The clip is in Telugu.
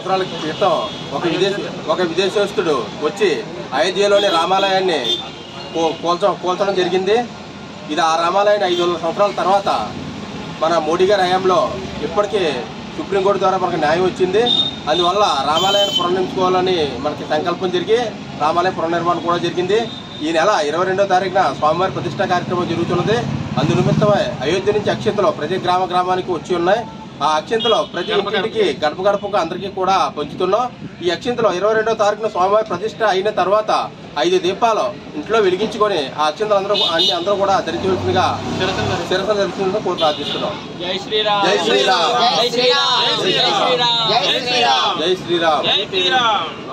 సంవత్సరాల క్రితం ఒక విదేశీ ఒక విదేశస్తుడు వచ్చి అయోధ్యలోని రామాలయాన్ని కూ- కూల్చ కూల్చడం జరిగింది ఇది ఆ రామాలయాన్ని ఐదు వందల సంవత్సరాల తర్వాత మన మోడీ గారి హయాంలో ఇప్పటికీ సుప్రీంకోర్టు ద్వారా మనకు న్యాయం వచ్చింది అందువల్ల రామాలయాన్ని పునర్నిర్మించుకోవాలని మనకి సంకల్పం జరిగి రామాలయ పునర్నిర్మాణం కూడా జరిగింది ఈ నెల ఇరవై రెండో తారీఖున స్వామివారి ప్రతిష్టా కార్యక్రమం జరుగుతున్నది అందు నిమిత్తమై అయోధ్య నుంచి అక్షంతలు ప్రతి గ్రామ గ్రామానికి వచ్చి ఉన్నాయి ఆ అక్షంతలో ప్రతి ఇంటికి గడప గడపకు అందరికీ కూడా పంచుతున్నాం ఈ అక్షంతలో ఇరవై రెండో తారీఖున స్వామివారి ప్రతిష్ట అయిన తర్వాత ఐదు దీపాలు ఇంట్లో వెలిగించుకొని ఆ అక్షంతలు అందరూ అన్ని అందరూ కూడా ధరించవలసిందిగా శిరస ధరించడం కోరి ప్రార్థిస్తున్నాం జై శ్రీరామ్ జై శ్రీరామ్ జై శ్రీరామ్ జై శ్రీరామ్ జై శ్రీరామ్ జై శ్రీరామ్ జై శ్రీరామ్